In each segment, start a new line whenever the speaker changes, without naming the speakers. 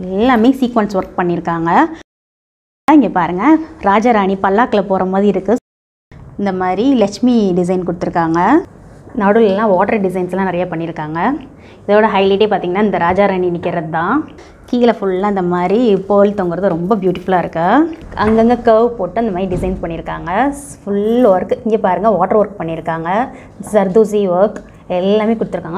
எல்லாமே sequence work பண்ணியிருக்காங்க இங்கே பாருங்கள் ராஜாராணி பல்லாக்கில் போகிற மாதிரி இருக்குது இந்த மாதிரி லட்சுமி டிசைன் கொடுத்துருக்காங்க நடுவுலலாம் வாட்டர் டிசைன்ஸ்லாம் நிறைய பண்ணியிருக்காங்க இதோட ஹைலைட்டே பார்த்திங்கன்னா இந்த ராஜாராணி நிற்கிறது தான் கீழே ஃபுல்லாக இந்த மாதிரி போல் தொங்குறது ரொம்ப பியூட்டிஃபுல்லாக இருக்கு அங்கங்கே கர்வ் போட்டு அந்த மாதிரி டிசைன்ஸ் பண்ணியிருக்காங்க ஃபுல் ஒர்க் இங்கே பாருங்கள் வாட்டர் ஒர்க் பண்ணியிருக்காங்க ஜர்தூசி ஒர்க் எல்லாமே கொடுத்துருக்காங்க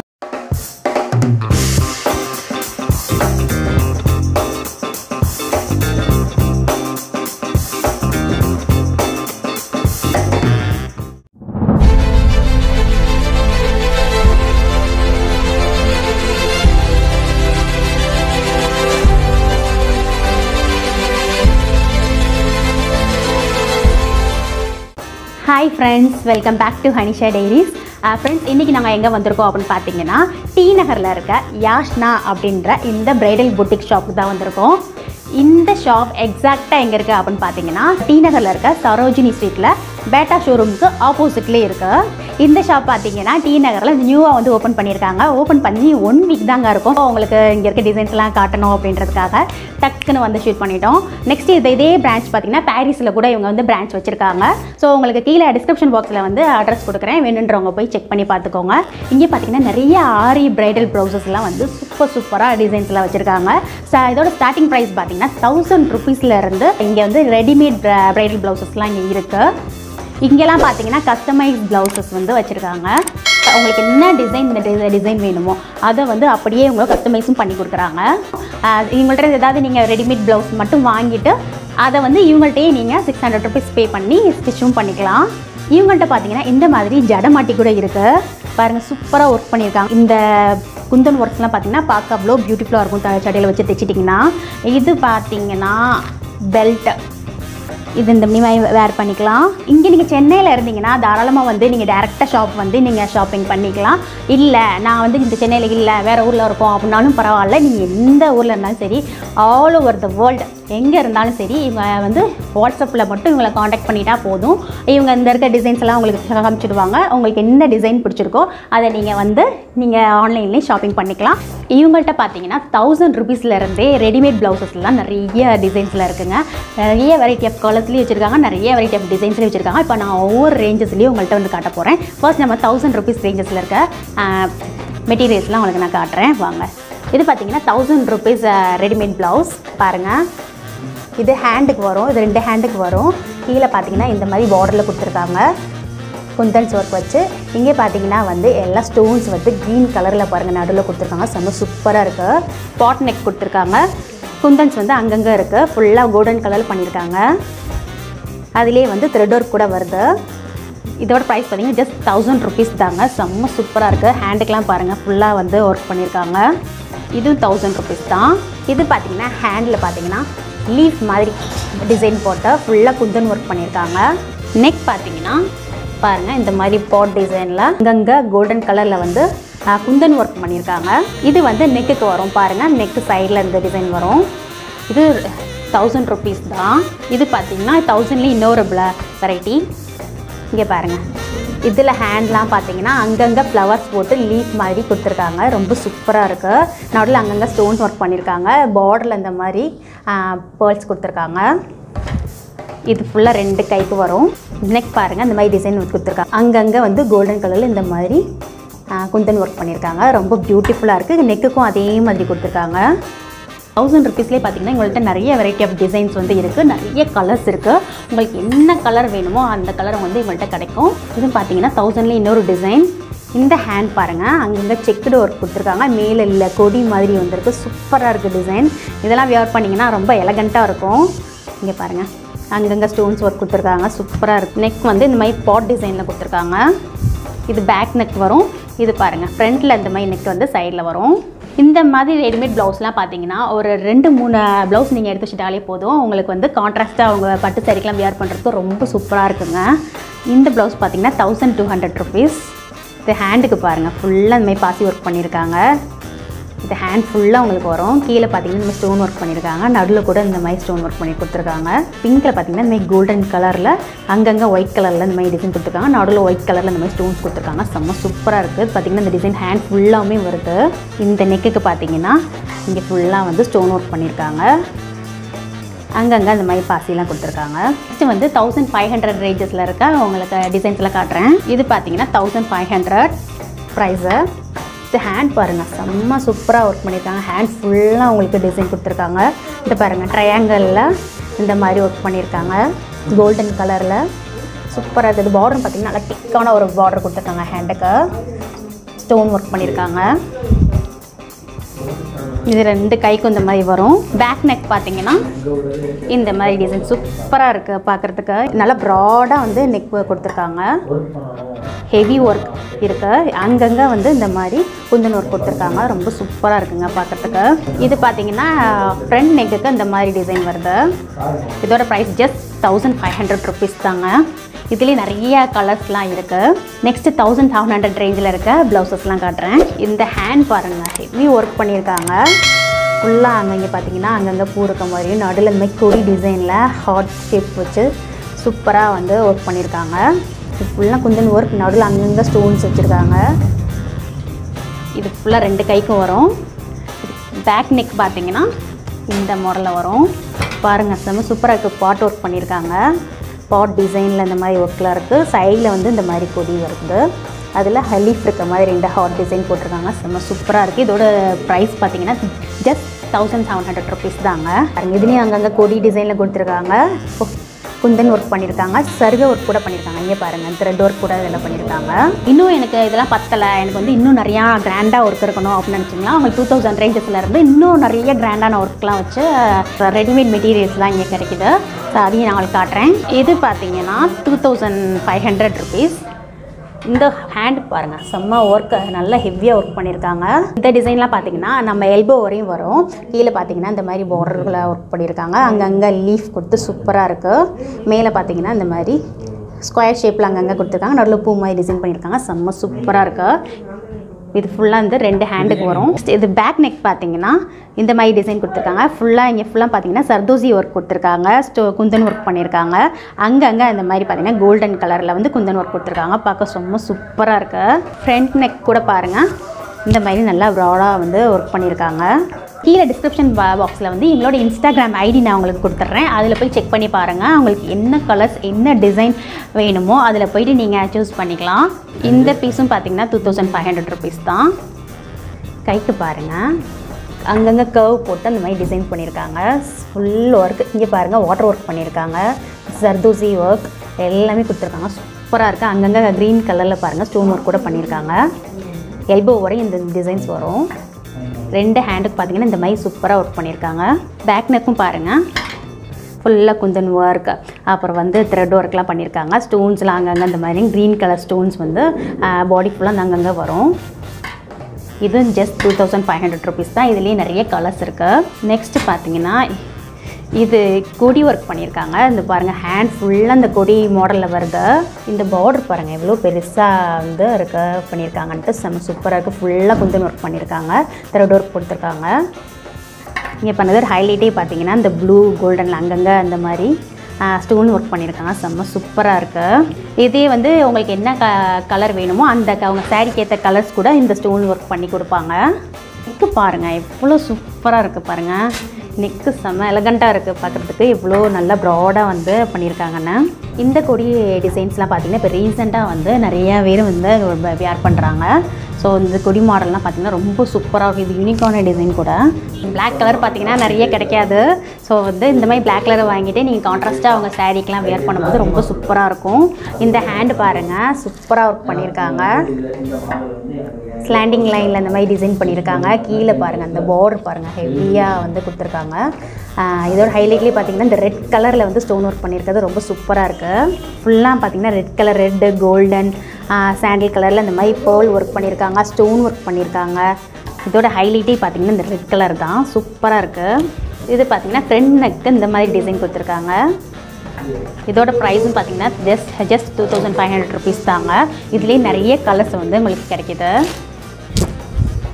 hi friends welcome back to Hanisha diaries friends இன்றைக்கி நாங்கள் எங்கே வந்திருக்கோம் அப்படின்னு பார்த்தீங்கன்னா டி நகரில் இருக்க யாஷ்னா அப்படின்ற இந்த பிரைடல் புட்டிக் ஷாப்புக்கு தான் வந்திருக்கோம் இந்த ஷாப் எக்ஸாக்டாக எங்கே இருக்குது அப்படின்னு பார்த்தீங்கன்னா டி நகரில் இருக்க சரோஜினி ஸ்ட்ரீட்டில் பேட்டா ஷோரூமுக்கு ஆப்போசிட்லேயே இருக்குது இந்த ஷாப் பார்த்தீங்கன்னா டி நகரில் நியூவாக வந்து ஓப்பன் பண்ணியிருக்காங்க ஓப்பன் பண்ணி ஒன் வீக் தாங்க இருக்கும் உங்களுக்கு இங்கே இருக்க டிசைன்ஸ்லாம் காட்டணும் அப்படின்றதுக்காக டக்குன்னு வந்து ஷூட் பண்ணிட்டோம் நெக்ஸ்ட் இது இதே பிரான்ச் பார்த்தீங்கன்னா பாரிஸில் கூட இவங்க வந்து பிரான்ச் வச்சுருக்காங்க ஸோ உங்களுக்கு கீழே டிஸ்கிரிப்ஷன் பாக்ஸில் வந்து அட்ரஸ் கொடுக்குறேன் வேணுன்றவங்க போய் செக் பண்ணி பார்த்துக்கோங்க இங்கே பார்த்தீங்கன்னா நிறைய ஆரி பிரைடல் ப்ளவுசஸ்லாம் வந்து சூப்பர் சூப்பராக டிசைன்ஸ்லாம் வச்சுருக்காங்க ச இதோட ஸ்டார்டிங் ப்ரைஸ் பார்த்தீங்கன்னா தௌசண்ட் ருபீஸ்லேருந்து இங்கே வந்து ரெடிமேட் பிரைடல் ப்ளவுசஸ்லாம் இங்கே இருக்குது இங்கெல்லாம் பார்த்தீங்கன்னா கஸ்டமைஸ் ப்ளவுசஸ் வந்து வச்சுருக்காங்க உங்களுக்கு என்ன டிசைன் இந்த டிசைன் வேணுமோ அதை வந்து அப்படியே உங்களுக்கு கஸ்டமைஸும் பண்ணி கொடுக்குறாங்க அஹ் இவங்கள்ட்ட ஏதாவது நீங்கள் ரெடிமேட் ப்ளவுஸ் மட்டும் வாங்கிட்டு அதை வந்து இவங்கள்ட்டயே நீங்கள் சிக்ஸ் ஹண்ட்ரட் ருபீஸ் பே பண்ணி ஸ்டிச்சும் பண்ணிக்கலாம் இவங்கள்ட்ட பார்த்தீங்கன்னா இந்த மாதிரி ஜடமாட்டி கூட இருக்குது பாருங்கள் சூப்பராக ஒர்க் பண்ணியிருக்காங்க இந்த குந்தன் ஒர்க்ஸ்லாம் பார்த்தீங்கன்னா பார்க்க அவ்வளோ பியூட்டிஃபுல்லாக இருக்கும் த- சடையில் வச்சு தைச்சிட்டிங்கன்னா இது பார்த்தீங்கன்னா பெல்ட் இது இந்த மாதிரி வேர் பண்ணிக்கலாம் இங்கே நீங்கள் சென்னையில் இருந்தீங்கன்னா தாராளமாக வந்து நீங்கள் டேரெக்டாக ஷாப் வந்து நீங்கள் ஷாப்பிங் பண்ணிக்கலாம் இல்லை நான் வந்து இந்த சென்னையில் இல்லை வேறு ஊரில் இருக்கோம் அப்படின்னாலும் பரவாயில்ல நீங்கள் எந்த ஊரில் இருந்தாலும் சரி ஆல் ஓவர் த வேர்ல்டு எங்கே இருந்தாலும் சரி இவங்க வந்து வாட்ஸ்அப்பில் மட்டும் இவங்களை காண்டாக்ட் பண்ணிட்டா போதும் இவங்க இந்த இருக்க டிசைன்ஸ் எல்லாம் உங்களுக்கு காமிச்சிடுவாங்க உங்களுக்கு என்ன டிசைன் பிடிச்சிருக்கோ அதை நீங்கள் வந்து நீங்கள் ஆன்லைன்லேயே ஷாப்பிங் பண்ணிக்கலாம் இவங்கள்ட்ட பார்த்தீங்கன்னா தௌசண்ட் ருபீஸ்லேருந்தே ரெடிமேட் ப்ளவுசஸ்லாம் நிறைய டிசைன்ஸில் இருக்குங்க நிறைய வெரைட்டி ஆஃப் கலர்ஸ்லேயும் வச்சுருக்காங்க நிறைய வெரைட்டி ஆஃப் டிசைன்ஸ்லேயும் வச்சுருக்காங்க இப்போ நான் ஒவ்வொரு ரேஞ்சஸ்லேயும் உங்கள்கிட்ட வந்து காட்ட போகிறேன் ஃபர்ஸ்ட் நம்ம தௌசண்ட் ருபீஸ் ரேஞ்சஸில் இருக்க மெட்டீரியல்ஸ்லாம் உங்களுக்கு நான் காட்டுறேன் வாங்க இது பார்த்தீங்கன்னா தௌசண்ட் ருபீஸ் ரெடிமேட் ப்ளவுஸ் பாருங்கள் இது ஹேண்டுக்கு வரும் இது ரெண்டு ஹேண்டுக்கு வரும் கீழே பார்த்தீங்கன்னா இந்த மாதிரி பார்டரில் கொடுத்துருக்காங்க குந்தன்ஸ் ஒர்க் வச்சு இங்கே பார்த்தீங்கன்னா வந்து எல்லா ஸ்டோன்ஸ் வந்து க்ரீன் கலரில் பாருங்கள் நடுவில் கொடுத்துருக்காங்க செம்ம சூப்பராக இருக்குது பாட் நெக் கொடுத்துருக்காங்க குந்தன்ஸ் வந்து அங்கங்கே இருக்குது ஃபுல்லாக கோல்டன் கலரில் பண்ணியிருக்காங்க அதுலேயே வந்து த்ரெட் ஒர்க் கூட வருது இதோட ப்ரைஸ் பார்த்தீங்கன்னா ஜஸ்ட் தௌசண்ட் ருபீஸ் தாங்க செம்ம சூப்பராக இருக்குது ஹேண்டுக்கெலாம் பாருங்கள் ஃபுல்லாக வந்து ஒர்க் பண்ணியிருக்காங்க இதுவும் தௌசண்ட் ருபீஸ் தான் இது பார்த்தீங்கன்னா ஹேண்டில் பார்த்தீங்கன்னா லீஃப் மாதிரி டிசைன் போட்டு ஃபுல்லாக குந்தன் ஒர்க் பண்ணியிருக்காங்க நெக் பார்த்தீங்கன்னா பாருங்கள் இந்த மாதிரி பாட் டிசைனில் அங்கங்கே கோல்டன் கலரில் வந்து ஆஹ், குந்தன் ஒர்க் பண்ணியிருக்காங்க இது வந்து நெக்குக்கு வரும் பாருங்கள் நெக்கு சைடில் இந்த டிசைன் வரும் இது தௌசண்ட் ருபீஸ் தான் இது பார்த்தீங்கன்னா தௌசண்ட்லேயும் இன்னொரு வெரைட்டி இங்கே பாருங்கள் இதில் ஹேண்ட்லாம் பார்த்தீங்கன்னா அங்கங்கே ஃப்ளவர்ஸ் போட்டு லீஃப் மாதிரி கொடுத்துருக்காங்க ரொம்ப சூப்பராக இருக்குது நடுவில் அங்கங்கே ஸ்டோன்ஸ் ஒர்க் பண்ணியிருக்காங்க பார்டரில் இந்த மாதிரி பேர்ல்ஸ் கொடுத்துருக்காங்க இது ஃபுல்லாக ரெண்டு கைக்கு வரும் நெக் பாருங்கள் இந்த மாதிரி டிசைன் கொடுத்துருக்காங்க அங்கங்கே வந்து கோல்டன் கலரில் இந்த மாதிரி ஆ, குந்தன் ஒர்க் பண்ணியிருக்காங்க ரொம்ப பியூட்டிஃபுல்லாக இருக்குது நெக்குக்கும் அதே மாதிரி கொடுத்துருக்காங்க தௌசண்ட் ருபீஸ்லேயே பார்த்தீங்கன்னா உங்கள்கிட்ட நிறைய வெரைட்டி ஆஃப் டிசைன்ஸ் வந்து இருக்குது நிறைய கலர்ஸ் இருக்குது உங்களுக்கு என்ன கலர் வேணுமோ அந்த கலர் வந்து உங்கள்கிட்ட கிடைக்கும் இது பார்த்தீங்கன்னா தௌசண்ட்லேயே இன்னொரு டிசைன் இந்த ஹேண்ட் பாருங்கள் அங்கங்கே செக்குடு ஒர்க் கொடுத்துருக்காங்க மேலே இல்லை கொடி மாதிரி வந்திருக்கு சூப்பராக இருக்குது டிசைன் இதெல்லாம் வியர் பண்ணிங்கன்னா ரொம்ப எலகண்ட்டாக இருக்கும் இங்கே பாருங்கள் அங்கங்கே ஸ்டோன்ஸ் ஒர்க் கொடுத்துருக்காங்க சூப்பராக இருக்குது நெக் வந்து இந்த மாதிரி பாட் டிசைனில் கொடுத்துருக்காங்க இது பேக் நெக் வரும் இது பாருங்கள் ஃப்ரண்ட்டில் இந்த மாதிரி நெக் வந்து சைடில் வரும் இந்த மாதிரி ரெடிமேட் ப்ளவுஸ்லாம் பார்த்தீங்கன்னா ஒரு ரெண்டு மூணு ப்ளவுஸ் நீங்கள் எடுத்து வச்சுட்டாலே போதும் உங்களுக்கு வந்து கான்ட்ராஸ்ட்டாக அவங்க பட்டு சரிக்கெலாம் வியர் பண்ணுறதுக்கு ரொம்ப சூப்பராக இருக்குங்க இந்த ப்ளவுஸ் பார்த்தீங்கன்னா தௌசண்ட் டூ ஹண்ட்ரட் ருபீஸ் இது ஹேண்டுக்கு பாருங்கள் ஃபுல்லாக இந்த மாதிரி பாசி ஒர்க் பண்ணியிருக்காங்க இது ஹேண்ட் ஃபுல்லாக உங்களுக்கு வரும் கீழே பார்த்தீங்கன்னா இந்த மாதிரி ஸ்டோன் ஒர்க் பண்ணியிருக்காங்க நடுவில் கூட இந்த மாதிரி ஸ்டோன் ஒர்க் பண்ணி கொடுத்துருக்காங்க பிங்க்கில் பார்த்தீங்கன்னா இந்த மாதிரி கோல்டன் கலரில் அங்கங்கே ஒயிட் கலரில் இந்த மாதிரி டிசைன் கொடுத்துருக்காங்க நடுவில் ஒயிட் கலரில் இந்த மாதிரி ஸ்டோன்ஸ் கொடுத்துருக்காங்க செம்ம சூப்பராக இருக்குது பார்த்தீங்கன்னா இந்த டிசைன் ஹேண்ட் ஃபுல்லாமே வருது இந்த நெக்குக்கு பார்த்தீங்கன்னா இங்கே ஃபுல்லாக வந்து ஸ்டோன் ஒர்க் பண்ணியிருக்காங்க அங்கங்கே அந்த மாதிரி பாசிலாம் கொடுத்துருக்காங்க நெக்ஸ்ட் வந்து தௌசண்ட் ஃபைவ் ஹண்ட்ரட் ரேஞ்சஸில் இருக்க உங்களுக்கு டிசைன்ஸ்லாம் காட்டுறேன் இது பார்த்தீங்கன்னா தௌசண்ட் ஃபைவ் ஹண்ட்ரட் ப்ரைஸு இது ஹேண்ட் பாருங்கள் செம்ம சூப்பராக ஒர்க் பண்ணியிருக்காங்க ஹேண்ட் ஃபுல்லாக உங்களுக்கு டிசைன் கொடுத்துருக்காங்க இது பாருங்கள் ட்ரையாங்கலில் இந்த மாதிரி ஒர்க் பண்ணியிருக்காங்க கோல்டன் கலரில் சூப்பராக இருக்குது பார்டர் பார்த்தீங்கன்னா நல்லா திக்கான ஒரு பார்டர் கொடுத்துருக்காங்க ஹேண்டுக்கு ஸ்டோன் ஒர்க் பண்ணியிருக்காங்க இது ரெண்டு கைக்கும் இந்த மாதிரி வரும் பேக் நெக் பார்த்தீங்கன்னா இந்த மாதிரி டிசைன் சூப்பராக இருக்குது பார்க்குறதுக்கு நல்லா ப்ராடாக வந்து நெக் கொடுத்துருக்காங்க ஹெவி ஒர்க் இருக்கு அங்கங்கே வந்து இந்த மாதிரி குந்தன் ஒர்க் கொடுத்துருக்காங்க ரொம்ப சூப்பராக இருக்குங்க பார்க்குறதுக்கு இது பார்த்தீங்கன்னா ஃப்ரண்ட் நெக்குக்கு இந்த மாதிரி டிசைன் வருது இதோட price just thousand five hundred rupees தாங்க இதுலேயே நிறைய கலர்ஸ்லாம் இருக்குது நெக்ஸ்ட் தௌசண்ட் செவன் ஹண்ட்ரட் ரேஞ்சில் இருக்க ப்ளவுசஸ்லாம் காட்டுறேன் இந்த ஹேண்ட் பாருங்கள் ஹெவி ஒர்க் பண்ணியிருக்காங்க ஃபுல்லாக அங்கங்கே பார்த்தீங்கன்னா அங்கங்கே பூ இருக்க மாதிரி நடுவில் இந்த மாதிரி கொடி டிசைனில் ஹார்ட் ஷேப் வச்சு சூப்பராக வந்து ஒர்க் பண்ணியிருக்காங்க இது ஃபுல்லாக குந்தன் ஒர்க் நடுவில் அங்கங்கே ஸ்டோன்ஸ் வச்சுருக்காங்க இது ஃபுல்லாக ரெண்டு கைக்கும் வரும் பேக் நெக் பார்த்தீங்கன்னா இந்த மாடலில் வரும் பாருங்கள் செம்ம சூப்பராக இருக்குது பாட் ஒர்க் பண்ணியிருக்காங்க பாட் டிசைனில் இந்த மாதிரி ஒர்க்கில் இருக்குது சைடில் வந்து இந்த மாதிரி கொடி வருது அதில் ஹலீஃப் இருக்க மாதிரி ரெண்டு ஹார்ட் டிசைன் போட்டிருக்காங்க செம்ம சூப்பராக இருக்குது இதோட ப்ரைஸ் பார்த்தீங்கன்னா just thousand seven hundred rupees தாங்க பாருங்க இதுலேயும் அங்கங்கே கொடி டிசைனில் கொடுத்துருக்காங்க ஓ, குந்தன் ஒர்க் பண்ணியிருக்காங்க சருக ஒர்க் கூட பண்ணியிருக்காங்க இங்கே பாருங்கள் த்ரெட் ஒர்க் கூட இதில் பண்ணியிருக்காங்க இன்னும் எனக்கு இதெல்லாம் பத்தலை எனக்கு வந்து இன்னும் நிறையா கிராண்டாக ஒர்க் இருக்கணும் அப்படின்னு நினச்சிங்களா உங்களுக்கு டூ தௌசண்ட் ரேஞ்சஸில் இருந்து இன்னும் நிறைய கிராண்டான ஒர்க்லாம் வச்சு ரெடிமேட் மெட்டீரியல்ஸ்லாம் இங்கே கிடைக்குது ஸோ அதையும் நான் உங்களுக்கு காட்டுறேன் இது பார்த்தீங்கன்னா two thousand five hundred rupees இந்த ஹேண்ட் பாருங்கள் செம்ம ஒர்க் நல்லா ஹெவியாக ஒர்க் பண்ணியிருக்காங்க இந்த டிசைன்லாம் பார்த்தீங்கன்னா நம்ம எல்போ வரையும் வரும் கீழே பார்த்தீங்கன்னா இந்த மாதிரி பார்டரில் ஒர்க் பண்ணியிருக்காங்க அங்கங்கே லீஃப் கொடுத்து சூப்பராக இருக்குது மேலே பார்த்தீங்கன்னா இந்த மாதிரி ஸ்கொயர் ஷேப்பில் அங்கங்கே கொடுத்துருக்காங்க நடுவில் பூ மாதிரி டிசைன் பண்ணியிருக்காங்க செம்ம சூப்பராக இருக்குது இது ஃபுல்லாக வந்து ரெண்டு ஹேண்டுக்கு வரும் இது பேக் நெக் பார்த்தீங்கன்னா இந்த மாதிரி டிசைன் கொடுத்துருக்காங்க ஃபுல்லாக இங்கே ஃபுல்லாக பார்த்தீங்கன்னா சர்தோசி ஒர்க் கொடுத்துருக்காங்க ஸ்டோ குந்தன் ஒர்க் பண்ணியிருக்காங்க அங்கங்கே இந்த மாதிரி பார்த்தீங்கன்னா கோல்டன் கலரில் வந்து குந்தன் ஒர்க் கொடுத்துருக்காங்க பார்க்க ரொம்ப சூப்பராக இருக்கு ஃப்ரண்ட் நெக் கூட பாருங்கள் இந்த மாதிரி நல்லா ப்ராடாக வந்து ஒர்க் பண்ணியிருக்காங்க கீழே டிஸ்கிரிப்ஷன் பாக்ஸில் வந்து எங்களோட இன்ஸ்டாகிராம் ஐடி நான் உங்களுக்கு கொடுத்துட்றேன் அதில் போய் செக் பண்ணி பாருங்கள் உங்களுக்கு என்ன கலர்ஸ் என்ன டிசைன் வேணுமோ அதில் போயிட்டு நீங்கள் சூஸ் பண்ணிக்கலாம் இந்த பீஸும் பார்த்தீங்கன்னா two thousand five hundred rupees தான் கைக்கு பாருங்கள் அங்கங்கே கர்வ் போட்டு அந்த மாதிரி டிசைன் பண்ணியிருக்காங்க ஃபுல் ஒர்க் இங்கே பாருங்கள் வாட்டர் ஒர்க் பண்ணியிருக்காங்க சர்தூசி ஒர்க் எல்லாமே கொடுத்துருக்காங்க சூப்பராக இருக்குது அங்கங்கே க்ரீன் கலரில் பாருங்கள் ஸ்டோன் ஒர்க் கூட பண்ணியிருக்காங்க எல்போ வரையும் இந்த டிசைன்ஸ் வரும் ரெண்டு ஹேண்டுக்கு பார்த்தீங்கன்னா இந்த மாதிரி சூப்பராக ஒர்க் பண்ணியிருக்காங்க பேக் நெக்கும் பாருங்கள் ஃபுல்லாக குந்தன் ஒர்க் அப்புறம் வந்து த்ரெட் ஒர்க்லாம் பண்ணியிருக்காங்க ஸ்டோன்ஸ்லாம் அங்கங்கே இந்த மாதிரி க்ரீன் கலர் ஸ்டோன்ஸ் வந்து பாடி ஃபுல்லாக அங்கங்கே வரும் இது just two thousand five hundred rupees தான் இதுலேயே நிறைய கலர்ஸ் இருக்குது நெக்ஸ்ட் பார்த்தீங்கன்னா இது கொடி ஒர்க் பண்ணியிருக்காங்க இந்த பாருங்கள் ஹேண்ட் ஃபுல்லாக இந்த கொடி மாடலில் வருது இந்த பார்டர் பாருங்கள் எவ்வளோ பெருசாக வந்து இருக்க பண்ணியிருக்காங்கன்ட்டு செம்ம சூப்பராக இருக்குது ஃபுல்லாக குந்தன் ஒர்க் பண்ணியிருக்காங்க த்ரெட் ஒர்க் கொடுத்துருக்காங்க இங்கே பண்ணது ஹைலைட்டே பார்த்தீங்கன்னா இந்த ப்ளூ கோல்டனில் அங்கங்கே அந்த மாதிரி ஸ்டோன் ஒர்க் பண்ணியிருக்காங்க செம்ம சூப்பராக இருக்குது இதே வந்து உங்களுக்கு என்ன க கலர் வேணுமோ அந்த க- அவங்க சாரிக்கு ஏற்ற கலர்ஸ் கூட இந்த ஸ்டோன் ஒர்க் பண்ணி கொடுப்பாங்க நெக்கு பாருங்கள் எவ்வளோ சூப்பராக இருக்குது பாருங்கள் நெக்கு செம்ம எலகண்ட்டாக இருக்குது பார்க்குறதுக்கு இவ்வளோ நல்லா ப்ராடாக வந்து பண்ணியிருக்காங்கன்னு இந்த கொடி டிசைன்ஸ்லாம் பார்த்தீங்கன்னா இப்போ ரீசெண்டாக வந்து நிறைய பேர் வந்து வியர் பண்ணுறாங்க ஸோ இந்த கொடி மாடல்லாம் பார்த்தீங்கன்னா ரொம்ப சூப்பராக இருக்கும் இது யூனிக்கான டிசைன் கூட Black கலர் பார்த்தீங்கன்னா நிறைய கிடைக்காது ஸோ வந்து இந்த மாதிரி Black கலர் வாங்கிட்டு நீங்கள் கான்ட்ராஸ்ட்டாக அவங்க சாரீக்கெலாம் வேர் பண்ணும்போது ரொம்ப சூப்பராக இருக்கும் இந்த ஹேண்டு பாருங்கள் சூப்பராக ஒர்க் பண்ணியிருக்காங்க ஸ்லாண்டிங் லைனில் இந்த மாதிரி டிசைன் பண்ணியிருக்காங்க கீழே பாருங்கள் அந்த பார்டர் பாருங்கள் ஹெவியாக வந்து கொடுத்துருக்காங்க ஆஹ் இதோட ஹைலைட்லேயே பார்த்தீங்கன்னா இந்த ரெட் கலரில் வந்து ஸ்டோன் ஒர்க் பண்ணியிருக்கிறது ரொம்ப சூப்பராக இருக்குது ஃபுல்லாக பார்த்தீங்கன்னா red colour red golden sandal கலரில் இந்த மாதிரி பேர்ல் ஒர்க் பண்ணியிருக்காங்க ஸ்டோன் ஒர்க் பண்ணியிருக்காங்க இதோட ஹைலைட்டே பார்த்தீங்கன்னா இந்த ரெட் கலர் தான் சூப்பராக இருக்குது இது பார்த்தீங்கன்னா ஃப்ரண்ட் நெக்கு இந்த மாதிரி டிசைன் கொடுத்துருக்காங்க இதோட ப்ரைஸும் பார்த்தீங்கன்னா just just two thousand five hundred rupees தாங்க இதுலேயே நிறைய கலர்ஸ் வந்து உங்களுக்கு கிடைக்குது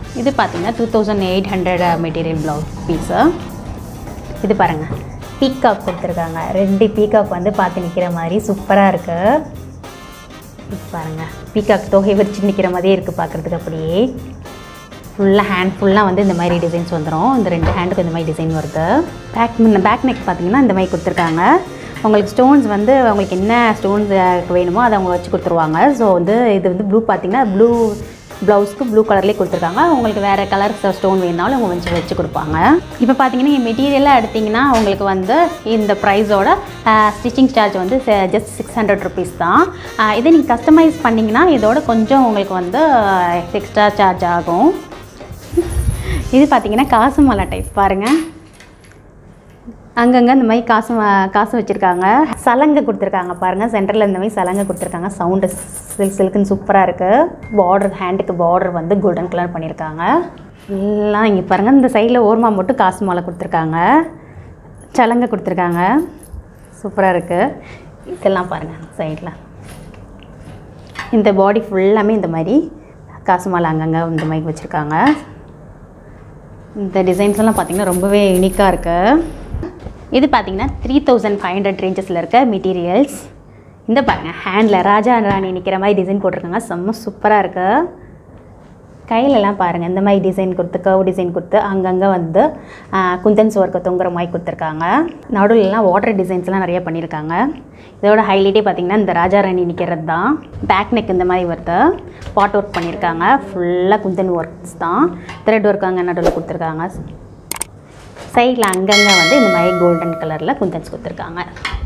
இது பார்த்தீங்கன்னா two thousand eight hundred material blouse piece இது பாருங்கள் பீகாக் கொடுத்துருக்காங்க ரெண்டு பீகாக் வந்து பார்த்து நிற்கிற மாதிரி சூப்பராக இருக்குது இது பாருங்கள் பீகாக் தொகை வச்சு நிற்கிற மாதிரியே இருக்குது பார்க்குறதுக்கு அப்படியே ஃபுல்லாக ஹேண்ட் ஃபுல்லாக வந்து இந்த மாதிரி டிசைன்ஸ் வந்துடும் இந்த ரெண்டு ஹேண்டுக்கு இந்த மாதிரி டிசைன் வருது பேக் பேக் நெக் பார்த்தீங்கன்னா இந்த மாதிரி கொடுத்துருக்காங்க உங்களுக்கு ஸ்டோன்ஸ் வந்து உங்களுக்கு என்ன ஸ்டோன்ஸ் வேணுமோ அதை அவங்க வச்சு கொடுத்துருவாங்க ஸோ வந்து இது வந்து ப்ளூ பார்த்தீங்கன்னா ப்ளூ ப்ளவுஸ்க்கு ப்ளூ கலர்லேயே கொடுத்துருக்காங்க உங்களுக்கு வேறு கலர் ஸ்டோன் வேணாலும் அவங்க வச்சு வச்சு கொடுப்பாங்க இப்போ பார்த்தீங்கன்னா நீங்கள் மெட்டீரியலாக எடுத்திங்கன்னா உங்களுக்கு வந்து இந்த ப்ரைஸோட ஸ்டிச்சிங் சார்ஜ் வந்து ஜஸ்ட் சிக்ஸ் ஹண்ட்ரட் ருபீஸ் தான் அஹ் இதை நீங்கள் கஸ்டமைஸ் பண்ணிங்கன்னா இதோட கொஞ்சம் உங்களுக்கு வந்து எக்ஸ்ட்ரா சார்ஜ் ஆகும் இது பார்த்தீங்கன்னா காசு மாலா டைப் பாருங்கள் அங்கங்கே இந்த மாதிரி காசு ம- காசு வச்சுருக்காங்க சலங்கை கொடுத்துருக்காங்க பாருங்கள் சென்டரில் இந்த மாதிரி சலங்கை கொடுத்துருக்காங்க சவுண்டு சில்க் சில்க்குன்னு சூப்பராக இருக்குது பார்டர் ஹேண்டுக்கு பார்டர் வந்து கோல்டன் கலர் பண்ணியிருக்காங்க எல்லாம் இங்கே பாருங்கள் இந்த சைடில் ஓரமாக மட்டும் காசு மாலை கொடுத்துருக்காங்க சலங்கை கொடுத்துருக்காங்க சூப்பராக இருக்குது இதெல்லாம் பாருங்கள் சைடில் இந்த பாடி ஃபுல்லாமே இந்த மாதிரி காசு மாலை அங்கங்கே இந்த மாதிரி வச்சுருக்காங்க இந்த டிசைன்ஸ் எல்லாம் பார்த்தீங்கன்னா ரொம்பவே யூனிக்காக இருக்குது இது பார்த்தீங்கன்னா த்ரீ தௌசண்ட் ஃபைவ் ஹண்ட்ரட் ரேஞ்சஸில் இருக்க மெட்டீரியல்ஸ் இந்த பாருங்கள் ஹேண்டில் ராஜா ராணி நிற்கிற மாதிரி டிசைன் போட்டிருக்காங்க செம்ம சூப்பராக இருக்குது கையிலலாம் பாருங்கள் இந்த மாதிரி டிசைன் கொடுத்து கர்வ் டிசைன் கொடுத்து அங்கங்கே வந்து ஆஹ், குந்தன்ஸ் ஒர்க்கு தொங்குற மாதிரி கொடுத்துருக்காங்க நடுவுலலாம் வாட்டர் டிசைன்ஸ்லாம் நிறைய பண்ணியிருக்காங்க இதோட ஹைலைட்டே பார்த்தீங்கன்னா இந்த ராஜா ராணி நிற்கிறது தான் பேக் நெக் இந்த மாதிரி வருது பாட் ஒர்க் பண்ணியிருக்காங்க ஃபுல்லாக குந்தன் ஒர்க்ஸ் தான் த்ரெட் ஒர்க் அங்கே நடுவில் கொடுத்துருக்காங்க சைடில் அங்கங்கே வந்து இந்த மாதிரி கோல்டன் கலரில் குந்தன்ஸ் கொடுத்துருக்காங்க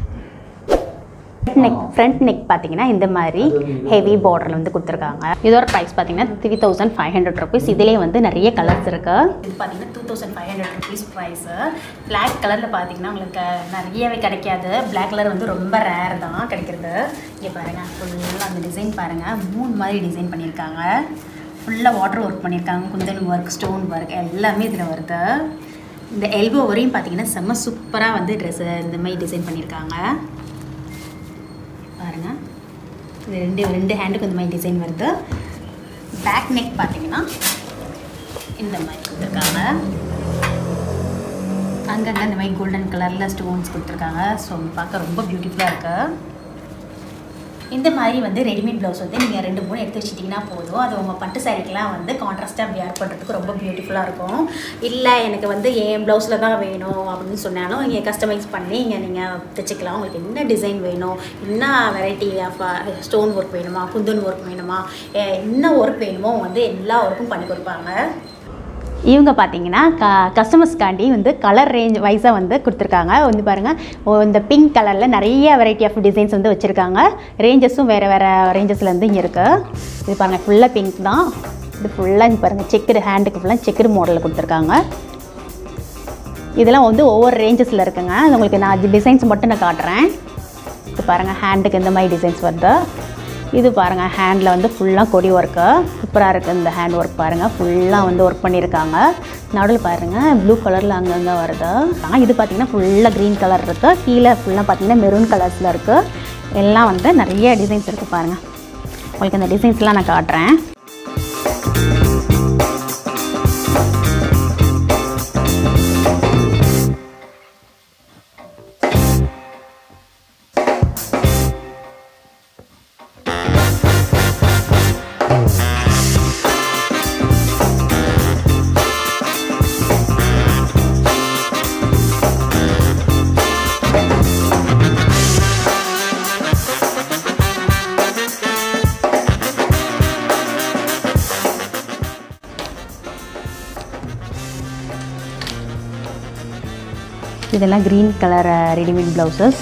நெக் ஃப்ரண்ட் நெக் பார்த்தீங்கன்னா இந்த மாதிரி ஹெவி பார்டரில் வந்து கொடுத்துருக்காங்க இதோட ப்ரைஸ் பார்த்தீங்கன்னா three thousand five hundred rupees இதிலே வந்து நிறைய கலர்ஸ் இருக்கு இது பார்த்தீங்கன்னா two thousand five hundred rupees price black கலரில் பார்த்தீங்கன்னா உங்களுக்கு நிறையவே கிடைக்காது பிளாக் கலர் வந்து ரொம்ப ரேர் தான் கிடைக்கிறது இங்கே பாருங்கள் ஃபுல்லாக அந்த டிசைன் பாருங்கள் மூணு மாதிரி டிசைன் பண்ணியிருக்காங்க ஃபுல்லாக வாட்டர் ஒர்க் பண்ணியிருக்காங்க குந்தன் ஒர்க் ஸ்டோன் ஒர்க் எல்லாமே இதில் வருது இந்த எல்போ வரையும் பார்த்தீங்கன்னா செம்ம சூப்பராக வந்து ட்ரெஸ்ஸு இந்த மாதிரி டிசைன் பண்ணியிருக்காங்க பாருங்க இது ரெண்டு ரெண்டு ஹேண்டுக்கு இந்த மாதிரி டிசைன் வருது பேக் நெக் பார்த்தீங்கன்னா இந்த மாதிரி கொடுத்துருக்காங்க அங்கங்கே இந்த மாதிரி கோல்டன் கலரில் ஸ்டோன்ஸ் கொடுத்துருக்காங்க ஸோ பார்க்க ரொம்ப பியூட்டிஃபுல்லாக இருக்குது இந்த மாதிரி வந்து ரெடிமேட் ப்ளவுஸ் வந்து நீங்கள் ரெண்டு மூணு எடுத்து வச்சிட்டிங்கன்னா போதும் அது உங்கள் பட்டு சாரிக்கெலாம் வந்து கான்ட்ராஸ்ட்டாக வியர் பண்ணுறதுக்கு ரொம்ப பியூட்டிஃபுல்லாக இருக்கும் இல்லை எனக்கு வந்து என் ப்ளவுஸில் தான் வேணும் அப்படின்னு சொன்னாலும் இங்கே கஸ்டமைஸ் பண்ணி இங்கே நீங்கள் தைச்சிக்கலாம் உங்களுக்கு என்ன டிசைன் வேணும் என்ன வெரைட்டி ஆஃப் ஸ்டோன் ஒர்க் வேணுமா குந்தன் ஒர்க் வேணுமா எ- என்ன ஒர்க் வேணுமோ வந்து எல்லா ஒர்க்கும் பண்ணி கொடுப்பாங்க இவங்க பார்த்தீங்கன்னா க கஸ்டமர்ஸ்க்காண்டி வந்து கலர் ரேஞ்ச் வைஸாக வந்து கொடுத்துருக்காங்க வந்து பாருங்கள் ஓ, இந்த பிங்க் கலரில் நிறைய வெரைட்டி ஆஃப் டிசைன்ஸ் வந்து வச்சுருக்காங்க ரேஞ்சஸும் வேறு வேறு ரேஞ்சஸ்லேருந்து இங்கே இருக்குது இது பாருங்கள் ஃபுல்லாக பிங்க் தான் இது ஃபுல்லாக இது பாருங்கள் செக்குடு ஹேண்டுக்கு ஃபுல்லாக செக்குடு மாடலில் கொடுத்துருக்காங்க இதெல்லாம் வந்து ஒவ்வொரு ரேஞ்சஸில் இருக்குங்க அது உங்களுக்கு நான் டிசைன்ஸ் மட்டும் நான் காட்டுறேன் இது பாருங்கள் ஹேண்டுக்கு இந்த மாதிரி டிசைன்ஸ் வருது இது பாருங்கள் ஹேண்டில் வந்து ஃபுல்லாக கொடி ஒர்க்கு சூப்பராக இருக்குது இந்த ஹேண்ட் ஒர்க் பாருங்கள் ஃபுல்லாக வந்து ஒர்க் பண்ணியிருக்காங்க நடுவில் பாருங்கள் ப்ளூ கலரில் அங்கங்கே வருது ஆ, இது பார்த்தீங்கன்னா ஃபுல்லாக க்ரீன் கலர் இருக்குது கீழே ஃபுல்லாக பார்த்தீங்கன்னா மெரூன் கலர்ஸில் இருக்குது எல்லாம் வந்து நிறைய டிசைன்ஸ் இருக்குது பாருங்கள் உங்களுக்கு இந்த டிசைன்ஸ்லாம் நான் காட்டுறேன் இதெல்லாம் க்ரீன் கலர் ரெடிமேட் ப்ளவுசஸ்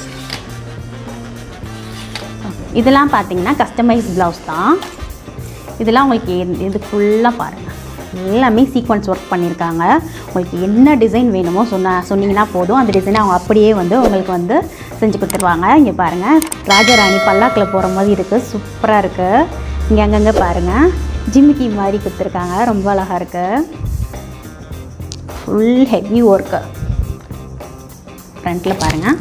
இதெல்லாம் பார்த்தீங்கன்னா கஸ்டமைஸ் ப்ளவுஸ் தான் இதெல்லாம் உங்களுக்கு எ- இது ஃபுல்லாக பாருங்கள் எல்லாமே சீக்வன்ஸ் ஒர்க் பண்ணியிருக்காங்க உங்களுக்கு என்ன டிசைன் வேணுமோ சொன்ன சொன்னீங்கன்னா போதும் அந்த டிசைனை அவங்க அப்படியே வந்து உங்களுக்கு வந்து செஞ்சு கொடுத்துருவாங்க இங்கே பாருங்கள் ராஜாராணி பல்லாக்கில் போகிற மாதிரி இருக்குது சூப்பராக இருக்குது இங்கே அங்கங்கே பாருங்கள் ஜிமிக்கி மாதிரி கொடுத்துருக்காங்க ரொம்ப அழகாக இருக்குது ஃபுல் ஹெவி ஒர்க்கு ஃப்ரண்ட்டில் பாருங்கள்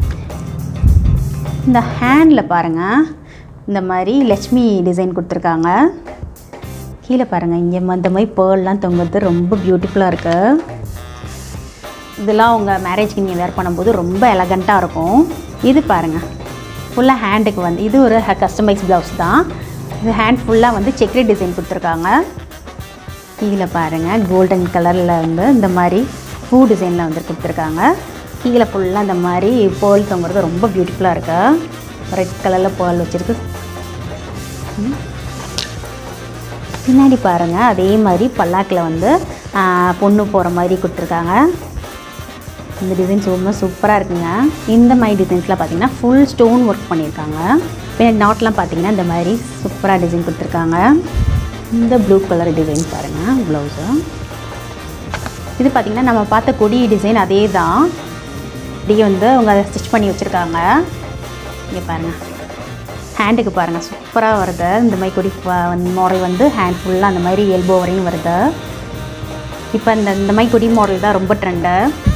இந்த ஹேண்டில் பாருங்கள் இந்த மாதிரி லட்சுமி டிசைன் கொடுத்துருக்காங்க கீழே பாருங்கள் இங்கே இந்த மாதிரி பேர்லாம் தொங்குறது ரொம்ப பியூட்டிஃபுல்லாக இருக்குது இதெல்லாம் உங்கள் மேரேஜ்க்கு நீங்கள் வேர் பண்ணும்போது ரொம்ப எலகண்ட்டாக இருக்கும் இது பாருங்கள் ஃபுல்லாக ஹேண்டுக்கு வந்து இது ஒரு கஸ்டமைஸ் ப்ளவுஸ் தான் இது ஹேண்ட் ஃபுல்லாக வந்து செக்ரி டிசைன் கொடுத்துருக்காங்க கீழே பாருங்கள் கோல்டன் கலரில் வந்து இந்த மாதிரி பூ டிசைனில் வந்து கொடுத்துருக்காங்க கீழே ஃபுல்லாக இந்த மாதிரி பேர்ல் தொங்குறது ரொம்ப பியூட்டிஃபுல்லாக இருக்கு ரெட் கலரில் பேர்ல் வச்சுருக்கு ம். பின்னாடி பாருங்கள் அதே மாதிரி பல்லாக்கில் வந்து ஆ, பொண்ணு போகிற மாதிரி கொடுத்துருக்காங்க இந்த டிசைன்ஸ் ரொம்ப சூப்பராக இருக்குங்க இந்த மாதிரி டிசைன்ஸ்லாம் பார்த்தீங்கன்னா ஃபுல் ஸ்டோன் ஒர்க் பண்ணியிருக்காங்க பின்னாடி நாட்லாம் பார்த்தீங்கன்னா இந்த மாதிரி சூப்பராக டிசைன் கொடுத்துருக்காங்க இந்த ப்ளூ கலர் டிசைன் பாருங்கள் ப்ளவுஸு இது பார்த்திங்கன்னா நம்ம பார்த்த கொடி டிசைன் அதே தான் இப்படியே வந்து அவங்க அதை ஸ்டிச் பண்ணி வச்சுருக்காங்க இங்கே பாருங்கள் ஹேண்டுக்கு பாருங்கள் சூப்பராக வருது இந்த மாதிரி கொடி மாடல் வந்து ஹேண்ட் ஃபுல்லாக அந்த மாதிரி எல்போ வரையும் வருது இப்போ இந்த இந்த மாதிரி கொடி மாடல் தான் ரொம்ப ட்ரெண்டு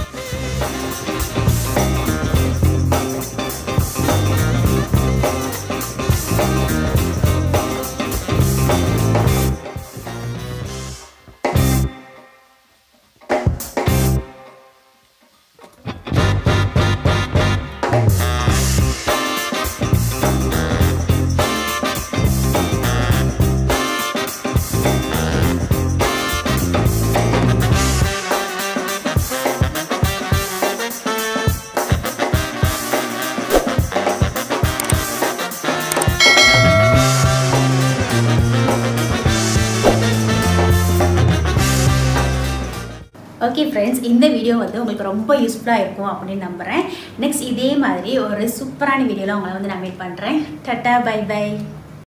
ஓகே ஃப்ரெண்ட்ஸ் இந்த வீடியோ வந்து உங்களுக்கு ரொம்ப யூஸ்ஃபுல்லாக இருக்கும் அப்படின்னு நம்புகிறேன் நெக்ஸ்ட் இதே மாதிரி ஒரு சூப்பரான வீடியோவில் உங்களை வந்து நான் மீட் பண்ணுறேன் டட்டா பை பை